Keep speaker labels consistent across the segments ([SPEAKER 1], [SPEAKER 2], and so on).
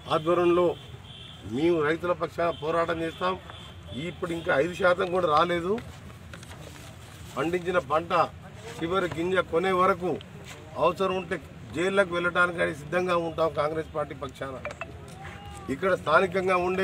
[SPEAKER 1] ఆధ్వర్యంలో మేము రైతుల పక్షాన పోరాటం చేస్తాం ఇప్పుడు ఇంకా ఐదు శాతం కూడా రాలేదు పండించిన పంట చివరి గింజ కొనే వరకు అవసరం ఉంటే జైల్లోకి వెళ్ళడానికి సిద్ధంగా ఉంటాం కాంగ్రెస్ పార్టీ పక్షాన ఇక్కడ స్థానికంగా ఉండే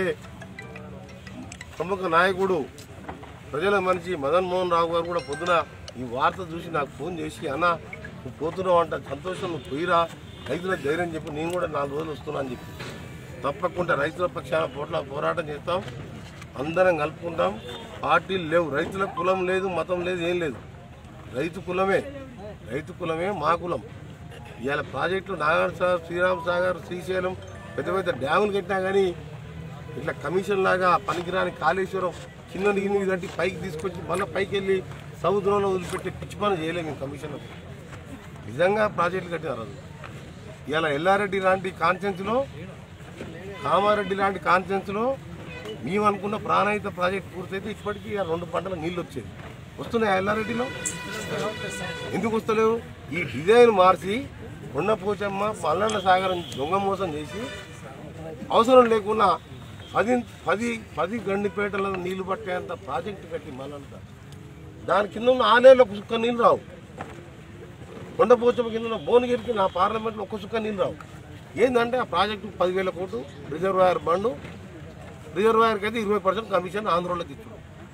[SPEAKER 1] ప్రముఖ నాయకుడు ప్రజల మనిషి మదన్ మోహన్ రావు గారు కూడా పొద్దున ఈ వార్త చూసి నాకు ఫోన్ చేసి అన్న నువ్వు పోతున్నావు అంట సంతోషం నువ్వు పోయిరా రైతుల ధైర్యం చెప్పి నేను కూడా నాలుగు రోజులు వస్తున్నా అని చెప్పి తప్పకుండా రైతుల పక్షాన పోట్ల పోరాటం చేస్తాం అందరం కలుపుకుంటాం పార్టీలు లేవు రైతుల కులం లేదు మతం లేదు ఏం లేదు రైతు కులమే రైతు కులమే మా కులం ఇవాళ ప్రాజెక్టులు నాగార్ సాగర్ శ్రీరామ్ సాగర్ శ్రీశైలం పెద్ద పెద్ద డ్యాములు కట్టినా కానీ ఇట్లా కమిషన్ లాగా పనికిరాని కాళేశ్వరం కింద దిగిన కట్టి పైకి తీసుకొచ్చి మళ్ళీ పైకి వెళ్ళి సముద్రంలో వదిలిపెట్టి పిచ్చి పని చేయలేము ఈ కమిషన్ నిజంగా ప్రాజెక్టులు కట్టినారు అది ఇలా ఎల్లారెడ్డి లాంటి కాన్ఫరెన్స్లో కామారెడ్డి లాంటి కాన్ఫరెన్స్లో మేము అనుకున్న ప్రాణహిత ప్రాజెక్ట్ పూర్తయితే ఇప్పటికీ ఆ రెండు పంటల నీళ్ళు వచ్చేది వస్తున్నాయి ఎల్లారెడ్డిలో ఎందుకు వస్తలేవు ఈ డిజైన్ మార్చి కొండపోచమ్మ పల్లెల సాగరం దొంగ మోసం చేసి అవసరం లేకుండా పది పది పది గండిపేటల నీళ్లు పట్టేంత ప్రాజెక్టు కట్టి మళ్ళంతా దాని కింద ఉన్న ఆనేళ్ళు ఒక సుక్క నీళ్ళు రావు కొండపోచమ్మ కింద ఉన్న భువనగిరికి నా పార్లమెంట్లో ఒక్క సుక్క నీళ్ళు రావు ఏంటంటే ఆ ప్రాజెక్టు పదివేల కోట్లు రిజర్వాయర్ బండు రిజర్వాయర్కి అయితే ఇరవై పర్సెంట్ కమిషన్ ఆంధ్రలోకి ఇచ్చాడు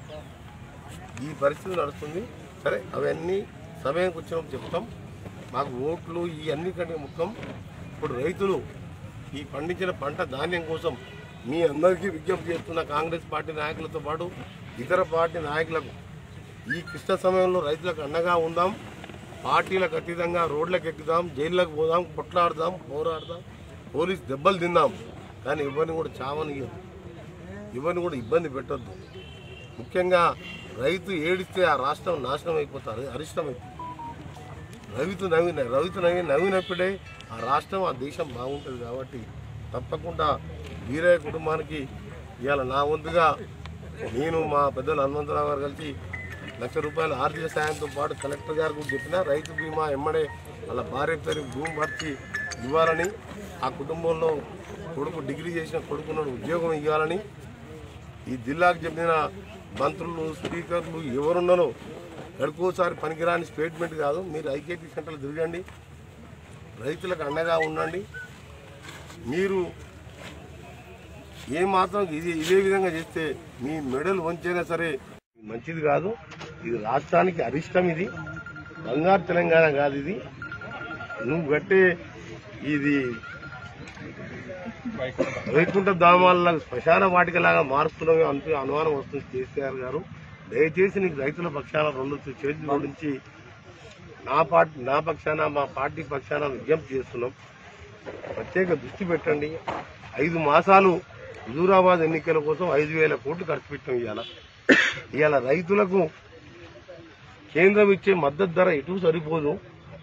[SPEAKER 1] ఈ పరిస్థితి నడుస్తుంది సరే అవన్నీ సమయానికి వచ్చినప్పుడు చెప్తాం మాకు ఓట్లు ఈ అన్ని కంటే ముఖ్యం ఇప్పుడు రైతులు ఈ పండించిన పంట ధాన్యం కోసం మీ అందరికీ విజ్ఞప్తి చేస్తున్న కాంగ్రెస్ పార్టీ నాయకులతో పాటు ఇతర పార్టీ నాయకులకు ఈ క్లిష్ట సమయంలో రైతులకు అండగా ఉందాం పార్టీలకు అతీతంగా రోడ్లకు ఎక్కుదాం జైళ్ళకు పోదాం కొట్లాడదాం పోరాడదాం పోలీస్ దెబ్బలు తిందాం కానీ ఎవరిని కూడా చావనియదు ఎవరిని కూడా ఇబ్బంది పెట్టొద్దు ముఖ్యంగా రైతు ఏడిస్తే ఆ రాష్ట్రం నాశనం అయిపోతారు అరిష్టం అయిపోతుంది రైతు నవ్విన రైతు నవ్వి నవ్వినప్పుడే ఆ రాష్ట్రం ఆ దేశం బాగుంటుంది కాబట్టి తప్పకుండా వీరయ్య కుటుంబానికి ఇవాళ నా వంతుగా నేను మా పెద్దలు హనుమంతరావు గారు కలిసి లక్ష రూపాయల ఆర్థిక సాయంతో పాటు కలెక్టర్ గారు కూడా చెప్పిన రైతు బీమా ఎమ్మడే వాళ్ళ భార్య పేరు భూమి భర్తీ ఇవ్వాలని ఆ కుటుంబంలో కొడుకు డిగ్రీ చేసిన కొడుకున్నాడు ఉద్యోగం ఇవ్వాలని ఈ జిల్లాకు చెందిన మంత్రులు స్పీకర్లు ఎవరున్నారో గడుకోసారి పనికిరాని స్టేట్మెంట్ కాదు మీరు ఐకేపీ సెంటర్లు తిరగండి రైతులకు అండగా ఉండండి మీరు ఏ మాత్రం ఇది ఇదే విధంగా చేస్తే మీ మెడల్ వంచైనా సరే మంచిది కాదు ఇది రాష్ట్రానికి అరిష్టం ఇది బంగారు తెలంగాణ కాదు ఇది నువ్వు కట్టే ఇది వైకుంఠ ధామాలకు శ్మశాన వాటికలాగా మారుస్తున్నామే అంటూ అనుమానం వస్తుంది కేసీఆర్ గారు దయచేసి నీకు రైతుల పక్షాన రెండు చేతుల నుంచి నా పార్టీ నా పక్షాన మా పార్టీ పక్షాన విజ్ఞప్తి చేస్తున్నాం ప్రత్యేక దృష్టి పెట్టండి ఐదు మాసాలు హుజూరాబాద్ ఎన్నికల కోసం ఐదు వేల కోట్లు ఖర్చు పెట్టాం ఇవాళ ఇవాళ రైతులకు కేంద్రం ఇచ్చే మద్దతు ధర ఎటు సరిపోదు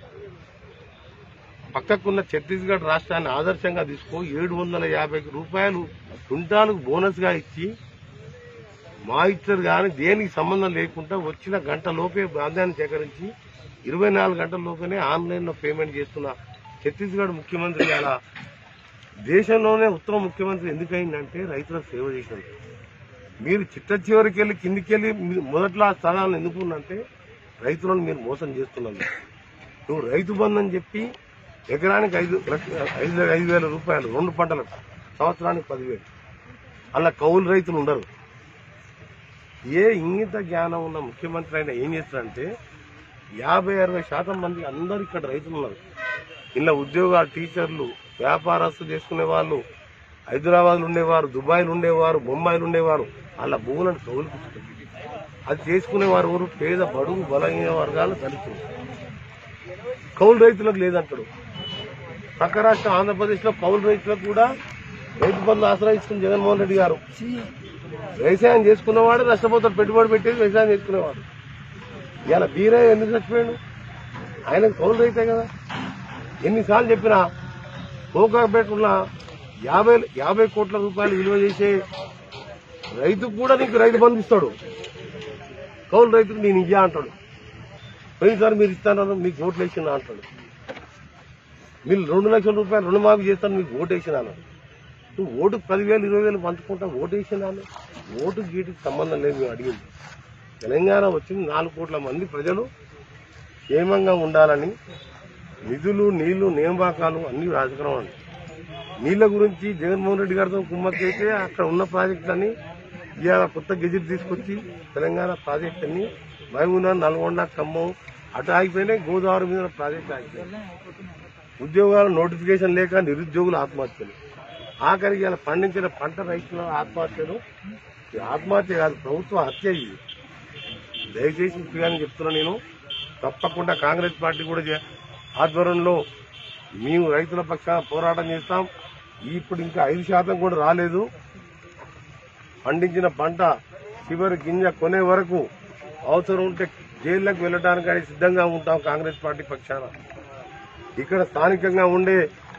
[SPEAKER 1] పక్కకున్న ఛత్తీస్గఢ్ రాష్ట్రాన్ని ఆదర్శంగా తీసుకో ఏడు వందల యాభై రూపాయలు క్వింటాలకు బోనస్ గా ఇచ్చి మా ఇచ్చారు కానీ దేనికి సంబంధం లేకుండా వచ్చిన గంట లోపే ధాన్యాన్ని సేకరించి ఇరవై నాలుగు గంటల లోపలే ఆన్లైన్ లో పేమెంట్ చేస్తున్న ఛత్తీస్గఢ్ ముఖ్యమంత్రి అలా దేశంలోనే ఉత్తమ ముఖ్యమంత్రి ఎందుకైందంటే రైతులకు సేవ చేసినందుకు మీరు చిట్ట చివరికి వెళ్ళి కిందికి వెళ్ళి మీరు మొదట్లో ఆ స్థానాలను ఎందుకున్నంటే రైతులను మీరు మోసం చేస్తున్నారు నువ్వు రైతు బంధు అని చెప్పి ఎకరానికి ఐదు లక్ష- ఐదు ఐదు వేల రూపాయలు రెండు పంటలకు సంవత్సరానికి పదివేలు అలా కౌలు రైతులు ఉండరు ఏ ఇంగిత జ్ఞానం ఉన్న ముఖ్యమంత్రి అయినా ఏం చేస్తారంటే యాభై అరవై శాతం మంది అందరు ఇక్కడ రైతులు ఉన్నారు ఇలా ఉద్యోగాలు టీచర్లు వ్యాపారస్తులు చేసుకునే వాళ్ళు హైదరాబాద్లో ఉండేవారు దుబాయ్లో ఉండేవారు బొంబాయిలో ఉండేవారు అలా భూములను కౌలుకు అది చేసుకునేవారు ఎవరు పేద బడుగు బలహీన వర్గాలు దళితులు కౌలు రైతులకు లేదంటాడు పక్క రాష్ట్రం ఆంధ్రప్రదేశ్లో కౌలు రైతులకు కూడా రైతు బంధు ఆశ్రయిస్తుంది జగన్మోహన్ రెడ్డి గారు వ్యవసాయం చేసుకున్నవాడు నష్టపోతాడు పెట్టుబడి పెట్టేది వ్యవసాయం చేసుకునేవాడు ఇవాళ బీరయ్య ఎందుకు చచ్చిపోయాడు ఆయనకు కౌలు రైతే కదా ఎన్నిసార్లు చెప్పినా కోకాపేట ఉన్న యాభై యాభై కోట్ల రూపాయలు విలువ చేసే రైతుకు కూడా నీకు రైతు బంధు ఇస్తాడు కౌలు రైతుకు నేను ఇయ్యా అంటాడు పోయినసారి మీరు ఇస్తాను మీకు ఓట్లు వేసిన అంటాడు మీరు రెండు లక్షల రూపాయలు రుణమాఫీ చేస్తాను మీకు ఓటు వేసిన అన్నాడు నువ్వు ఓటుకు పదివేలు ఇరవై వేలు పంచుకుంటా ఓటు వేసినాను ఓటు గీటికి సంబంధం లేదు మేము అడిగింది తెలంగాణ వచ్చింది నాలుగు కోట్ల మంది ప్రజలు క్షేమంగా ఉండాలని నిధులు నీళ్లు నియామకాలు అన్ని రాజకీయం అండి నీళ్ల గురించి జగన్మోహన్ రెడ్డి గారితో కుమ్మక్కి అయితే అక్కడ ఉన్న ప్రాజెక్టులన్నీ ఇవాళ కొత్త గెజిట్ తీసుకొచ్చి తెలంగాణ ప్రాజెక్ట్ అన్ని మహబూబ్నగర్ నల్గొండ ఖమ్మం అటు ఆగిపోయినాయి గోదావరి మీద ప్రాజెక్ట్ ఆగిపోయినాయి ఉద్యోగాల నోటిఫికేషన్ లేక నిరుద్యోగులు ఆత్మహత్యలు ఆఖరికి ఇలా పండించిన పంట రైతుల ఆత్మహత్యలు ఈ ఆత్మహత్య కాదు ప్రభుత్వ హత్య ఇది దయచేసి ముఖ్యంగా చెప్తున్నా నేను తప్పకుండా కాంగ్రెస్ పార్టీ కూడా చే- ఆధ్వర్యంలో మేము రైతుల పక్షాన పోరాటం చేస్తాం ఇప్పుడు ఇంకా ఐదు శాతం కూడా రాలేదు పండించిన పంట చివరి గింజ కొనే వరకు అవసరం ఉంటే జైల్లోకి వెళ్ళడానికి సిద్ధంగా ఉంటాం కాంగ్రెస్ పార్టీ పక్షాన ఇక్కడ స్థానికంగా ఉండే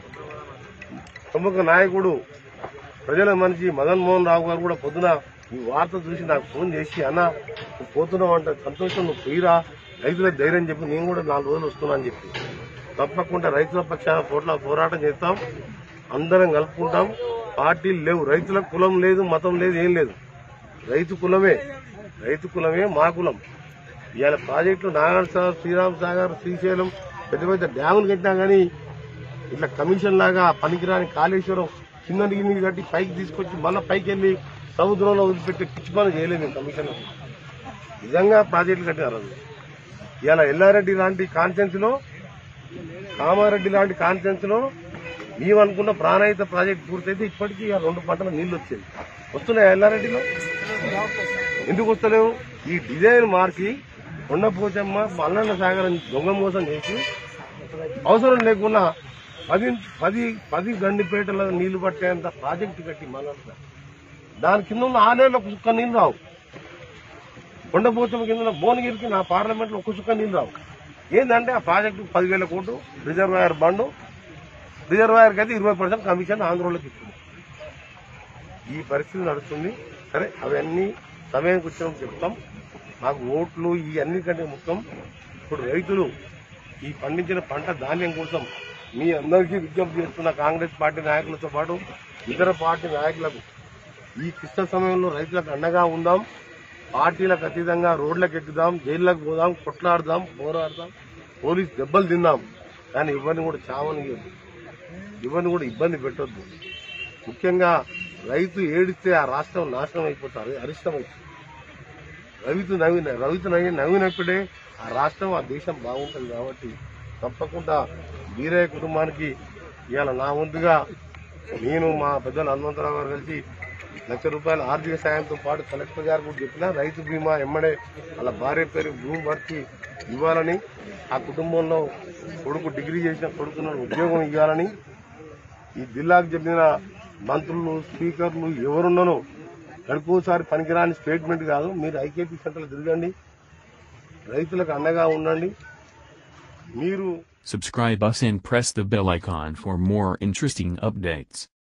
[SPEAKER 1] ప్రముఖ నాయకుడు ప్రజల మనిషి మదన్ మోహన్ రావు గారు కూడా పొద్దున ఈ వార్త చూసి నాకు ఫోన్ చేసి అన్న నువ్వు పోతున్నావు అంటే సంతోషం నువ్వు పోయిరా రైతులకు ధైర్యం చెప్పి నేను కూడా నాలుగు రోజులు వస్తున్నా అని చెప్పి తప్పకుండా రైతుల పక్షాన పోట్ల పోరాటం చేస్తాం అందరం కలుపుకుంటాం పార్టీలు లేవు రైతులకు కులం లేదు మతం లేదు ఏం లేదు రైతు కులమే రైతు కులమే మా కులం ఇవాళ ప్రాజెక్టులు నారాయణ సాగర్ శ్రీరామ్ సాగర్ శ్రీశైలం పెద్ద పెద్ద డ్యాములు కట్టినా గానీ ఇట్లా కమిషన్ లాగా పనికిరాని కాళేశ్వరం చిన్న నీళ్ళు కట్టి పైకి తీసుకొచ్చి మళ్ళీ పైకి వెళ్ళి సముద్రంలో వదిలిపెట్టి పిచ్చి పని చేయలేదు మేము కమిషన్ నిజంగా ప్రాజెక్టులు కట్టినారు అది ఇలా ఎల్లారెడ్డి లాంటి కాన్ఫరెన్స్ లో కామారెడ్డి లాంటి కాన్ఫరెన్స్ లో మేము అనుకున్న ప్రాణాయిత ప్రాజెక్ట్ పూర్తయితే ఇప్పటికీ ఆ రెండు పంటల నీళ్లు వచ్చేది వస్తున్నాయి ఎల్లారెడ్డిలో ఎందుకు వస్తలేవు ఈ డిజైన్ మార్చి కొండపోచమ్మ మల్లన్న సాగరం దొంగ మోసం చేసి అవసరం లేకుండా పది పది పది గండిపేటల నీళ్లు పట్టేంత ప్రాజెక్టు కట్టి మల్లన్న దాని కింద ఉన్న ఆనేళ్ళు ఒక చుక్క నీళ్లు రావు కొండపోచమ్మ కింద ఉన్న భువనగిరికి నా పార్లమెంట్ లో ఒక చుక్క నీళ్లు రావు ఏంటంటే ఆ ప్రాజెక్టు పదివేల కోట్లు రిజర్వాయర్ బండు రిజర్వాయర్కి అయితే ఇరవై పర్సెంట్ కమిషన్ ఆంధ్రలోకి ఇస్తుంది ఈ పరిస్థితి నడుస్తుంది సరే అవన్నీ సమయానికి వచ్చినప్పుడు చెప్తాం మాకు ఓట్లు ఈ అన్నిటికంటే ముఖ్యం ఇప్పుడు రైతులు ఈ పండించిన పంట ధాన్యం కోసం మీ అందరికీ విజ్ఞప్తి చేస్తున్న కాంగ్రెస్ పార్టీ నాయకులతో పాటు ఇతర పార్టీ నాయకులకు ఈ క్లిష్ట సమయంలో రైతులకు అండగా ఉందాం పార్టీలకు అతీతంగా రోడ్లకు ఎక్కుదాం జైళ్ళకు పోదాం కొట్లాడదాం పోరాడదాం పోలీస్ దెబ్బలు తిందాం కానీ ఇవన్నీ కూడా చావనియద్దు ఇవన్నీ కూడా ఇబ్బంది పెట్టొద్దు ముఖ్యంగా రైతు ఏడిస్తే ఆ రాష్ట్రం నాశనం అయిపోతారు అరిష్టం అయిపోతుంది రైతు నవ్విన రైతు నవ్వి నవ్వినప్పుడే ఆ రాష్ట్రం ఆ దేశం బాగుంటుంది కాబట్టి తప్పకుండా వీరయ్య కుటుంబానికి ఇవాళ నా వంతుగా నేను మా పెద్దలు హనుమంతరావు గారు కలిసి లక్ష రూపాయల ఆర్థిక సాయంతో పాటు కలెక్టర్ గారు కూడా చెప్పిన రైతు బీమా ఎమ్మడే వాళ్ళ భార్య పేరు భూమి భర్తీ ఇవ్వాలని ఆ కుటుంబంలో కొడుకు డిగ్రీ చేసిన కొడుకున్న ఉద్యోగం ఇవ్వాలని ఈ జిల్లాకు చెందిన మంత్రులు స్పీకర్లు ఎవరున్నారో గడుకోసారి పనికిరాని స్టేట్మెంట్ కాదు మీరు ఐకేపీ సెంటర్లు తిరగండి రైతులకు అండగా ఉండండి మీరు
[SPEAKER 2] Subscribe us and press the bell icon for more interesting updates.